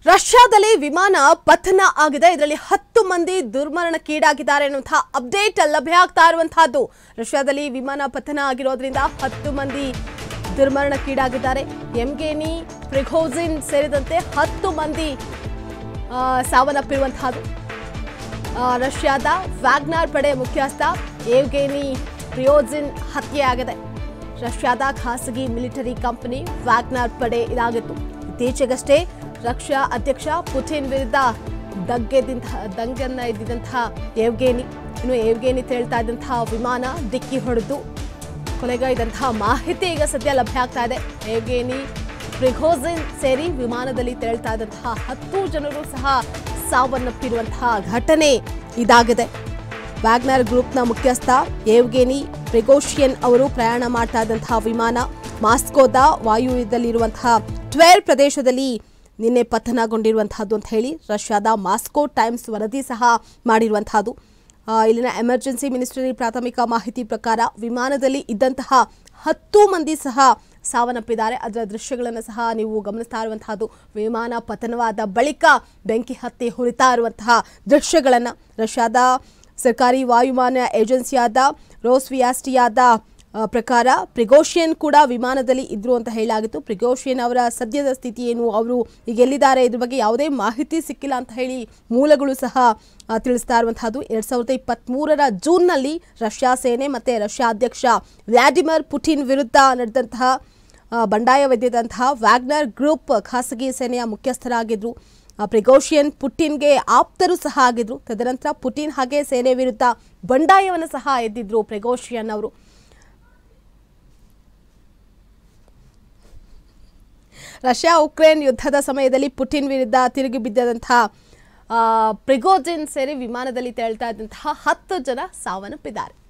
ರಷ್ಯಾದಲ್ಲಿ ವಿಮಾನ ಪತನ ಆಗಿದೆ ಇದರಲ್ಲಿ ಹತ್ತು ಮಂದಿ ದುರ್ಮರಣಕ್ಕೀಡಾಗಿದ್ದಾರೆ ಎನ್ನುವಂತಹ ಅಪ್ಡೇಟ್ ಲಭ್ಯ ಆಗ್ತಾ ಇರುವಂತಹದ್ದು ರಷ್ಯಾದಲ್ಲಿ ವಿಮಾನ ಪತನ ಆಗಿರೋದ್ರಿಂದ ಹತ್ತು ಮಂದಿ ದುರ್ಮರಣಕ್ಕೀಡಾಗಿದ್ದಾರೆ ಎಂಗೇನಿ ಪ್ರಿಘೋಸಿನ್ ಸೇರಿದಂತೆ ಹತ್ತು ಮಂದಿ ಆ, ಸಾವನ್ನಪ್ಪಿರುವಂತಹದ್ದು ಆ, ರಷ್ಯಾದ ವ್ಯಾಗ್ನಾರ್ ಪಡೆ ಮುಖ್ಯಸ್ಥ ಏವ್ಗೇನಿ ಪ್ರಿಯೋಜಿನ್ ಹತ್ಯೆಯಾಗಿದೆ ರಷ್ಯಾದ ಖಾಸಗಿ ಮಿಲಿಟರಿ ಕಂಪನಿ ವ್ಯಾಗ್ನಾರ್ ಪಡೆ ಇದಾಗಿತ್ತು ಇತ್ತೀಚೆಗಷ್ಟೇ ರಷ್ಯಾ ಅಧ್ಯಕ್ಷ ಪುಟಿನ್ ವಿರುದ್ಧ ದಗ್ಗೆದಿಂತಹ ದಂಗನ್ನ ಇದ್ದಿದ್ದಂತಹ ಏವ್ಗೇನಿ ಇನ್ನು ಏವ್ಗೇನಿ ತೇಳ್ತಾ ಇದ್ದಂತಹ ವಿಮಾನ ಡಿಕ್ಕಿ ಹೊಡೆದು ಕೊಲೆಗೈದಂತಹ ಮಾಹಿತಿ ಈಗ ಸದ್ಯ ಲಭ್ಯ ಆಗ್ತಾ ಇದೆ ಏವ್ಗೇನಿ ಪ್ರಿಘೋಸಿನ್ ಸೇರಿ ವಿಮಾನದಲ್ಲಿ ತೆರಳ್ತಾ ಇದ್ದಂತಹ ಹತ್ತು ಜನರು ಸಹ ಸಾವನ್ನಪ್ಪಿರುವಂತಹ ಘಟನೆ ಇದಾಗಿದೆ ವ್ಯಾಗ್ನರ್ ಗ್ರೂಪ್ನ ಮುಖ್ಯಸ್ಥ ಏವ್ಗೇನಿ ಪ್ರಿಗೋಷಿಯನ್ ಅವರು ಪ್ರಯಾಣ ಮಾಡ್ತಾ ಇದ್ದಂತಹ ವಿಮಾನ ಮಾಸ್ಕೋದ ವಾಯುವ್ಯದಲ್ಲಿರುವಂತಹ ಟ್ವೇರ್ ಪ್ರದೇಶದಲ್ಲಿ ನಿನ್ನೆ ಪತನಗೊಂಡಿರುವಂತಹದ್ದು ಅಂತ ಹೇಳಿ ರಷ್ಯಾದ ಮಾಸ್ಕೋ ಟೈಮ್ಸ್ ವರದಿ ಸಹ ಮಾಡಿರುವಂತಹದ್ದು ಆ, ಇಲ್ಲಿನ ಎಮರ್ಜೆನ್ಸಿ ಮಿನಿಸ್ಟ್ರಿ ಪ್ರಾಥಮಿಕ ಮಾಹಿತಿ ಪ್ರಕಾರ ವಿಮಾನದಲ್ಲಿ ಇದ್ದಂತಹ ಹತ್ತು ಮಂದಿ ಸಹ ಸಾವನ್ನಪ್ಪಿದ್ದಾರೆ ಅದರ ದೃಶ್ಯಗಳನ್ನು ಸಹ ನೀವು ಗಮನಿಸ್ತಾ ಇರುವಂತಹದ್ದು ವಿಮಾನ ಪತನವಾದ ಬಳಿಕ ಬೆಂಕಿ ಹತ್ತಿ ಹುರಿತಾ ಇರುವಂತಹ ದೃಶ್ಯಗಳನ್ನು ರಷ್ಯಾದ ಸರ್ಕಾರಿ ವಾಯುಮಾನ ಏಜೆನ್ಸಿಯಾದ ರೋಸ್ವಿಯಾಸ್ಟಿಯಾದ ಆ, ಪ್ರಕಾರ ಪ್ರಿಗೋಷಿಯನ್ ಕೂಡ ವಿಮಾನದಲ್ಲಿ ಇದ್ರು ಅಂತ ಹೇಳಲಾಗಿತ್ತು ಪ್ರಿಗೋಷಿಯನ್ ಅವರ ಸದ್ಯದ ಸ್ಥಿತಿ ಏನು ಅವರು ಈಗ ಎಲ್ಲಿದ್ದಾರೆ ಇದ್ರ ಬಗ್ಗೆ ಯಾವುದೇ ಮಾಹಿತಿ ಸಿಕ್ಕಿಲ್ಲ ಅಂತ ಹೇಳಿ ಮೂಲಗಳು ಸಹ ಆ, ತಿಳಿಸ್ತಾ ಇರುವಂತಹದ್ದು ಎರಡ್ ಸಾವಿರದ ಇಪ್ಪತ್ತ್ಮೂರರ ಜೂನ್ನಲ್ಲಿ ರಷ್ಯಾ ಸೇನೆ ಮತ್ತೆ ರಷ್ಯಾ ಅಧ್ಯಕ್ಷ ವ್ಲಾಡಿಮಿರ್ ಪುಟಿನ್ ವಿರುದ್ಧ ನಡೆದಂತಹ ಆ, ಬಂಡಾಯವೆದ್ದಿದಂತಹ ವ್ಯಾಗ್ನರ್ ಗ್ರೂಪ್ ಖಾಸಗಿ ಸೇನೆಯ ಮುಖ್ಯಸ್ಥರಾಗಿದ್ರು ಆ, ಪ್ರಿಗೋಷಿಯನ್ ಪುಟಿನ್ಗೆ ಆಪ್ತರು ಸಹ ಆಗಿದ್ರು ತದನಂತರ ಪುಟಿನ್ ಹಾಗೆ ಸೇನೆ ವಿರುದ್ಧ ಬಂಡಾಯವನ್ನು ಸಹ ಎದ್ದಿದ್ರು ಪ್ರಿಗೋಷಿಯನ್ ಅವರು ರಷ್ಯಾ ಉಕ್ರೇನ್ ಯುದ್ಧದ ಸಮಯದಲ್ಲಿ ಪುಟಿನ್ ವಿರುದ್ಧ ತಿರುಗಿ ಬಿದ್ದಂತಹ ಪ್ರಿಗೋಜಿನ್ ಸೇರಿ ವಿಮಾನದಲ್ಲಿ ತೆರಳ್ತಾ ಇದ್ದಂತಹ ಹತ್ತು ಜನ ಸಾವನ್ನಪ್ಪಿದ್ದಾರೆ